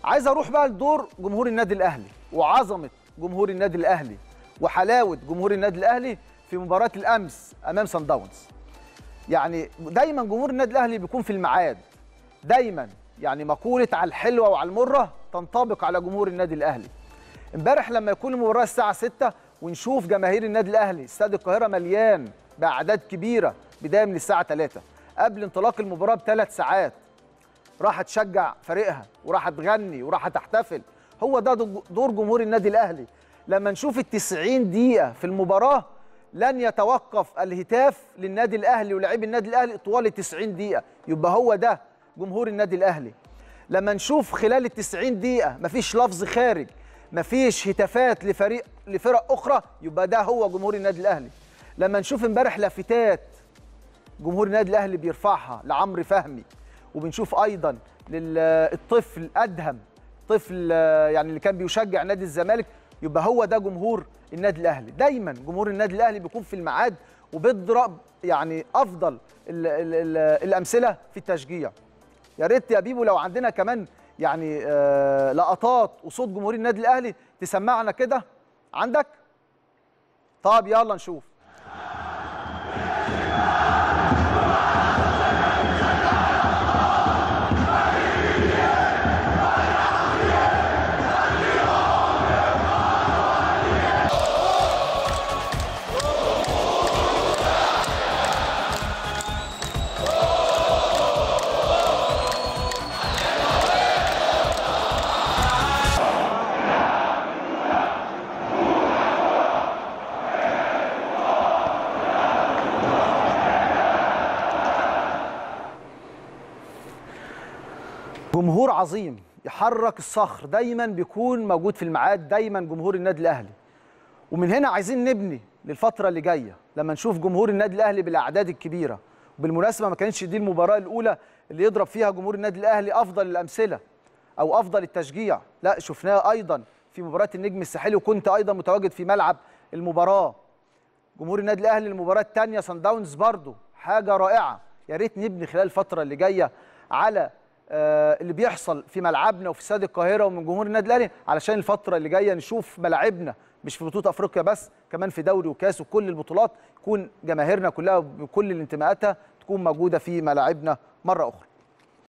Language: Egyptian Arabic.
عايز اروح بقى لدور جمهور النادي الاهلي وعظمه جمهور النادي الاهلي وحلاوه جمهور النادي الاهلي في مباراه الامس امام سان داونز يعني دايما جمهور النادي الاهلي بيكون في الميعاد دايما يعني مقوله على الحلوه وعلى المره تنطبق على جمهور النادي الاهلي امبارح لما يكون المباراه الساعه 6 ونشوف جماهير النادي الاهلي استاد القاهره مليان باعداد كبيره بدايه من الساعه 3 قبل انطلاق المباراه بثلاث ساعات راح تشجع فريقها وراح تغني وراح تحتفل هو ده دور جمهور النادي الاهلي لما نشوف ال 90 دقيقه في المباراه لن يتوقف الهتاف للنادي الاهلي ولاعبي النادي الاهلي طوال ال 90 دقيقه يبقى هو ده جمهور النادي الاهلي لما نشوف خلال ال 90 دقيقه مفيش لفظ خارج مفيش هتافات لفريق لفرق اخرى يبقى ده هو جمهور النادي الاهلي لما نشوف امبارح لافتات جمهور النادي الاهلي بيرفعها لعمرو فهمي وبنشوف ايضا للطفل ادهم طفل يعني اللي كان بيشجع نادي الزمالك يبقى هو ده جمهور النادي الاهلي دايما جمهور النادي الاهلي بيكون في الميعاد وبيضرب يعني افضل ال ال ال الامثله في التشجيع يا ريت يا بيبو لو عندنا كمان يعني آه لقطات وصوت جمهور النادي الاهلي تسمعنا كده عندك طب يلا نشوف جمهور عظيم يحرك الصخر دايما بيكون موجود في الميعاد دايما جمهور النادي الاهلي ومن هنا عايزين نبني للفتره اللي جايه لما نشوف جمهور النادي الاهلي بالاعداد الكبيره وبالمناسبه ما كانتش دي المباراه الاولى اللي يضرب فيها جمهور النادي الاهلي افضل الامثله او افضل التشجيع لا شفناه ايضا في مباراه النجم الساحلي وكنت ايضا متواجد في ملعب المباراه جمهور النادي الاهلي المباراه الثانيه سان داونز برضه حاجه رائعه يا ريت نبني خلال الفتره اللي جايه على آه اللي بيحصل في ملعبنا وفي استاد القاهره ومن جمهور النادي الاهلي علشان الفتره اللي جايه نشوف ملاعبنا مش في بطوله افريقيا بس كمان في دوري وكاس وكل البطولات يكون جماهيرنا كلها بكل انتماءاتها تكون موجوده في ملاعبنا مره اخرى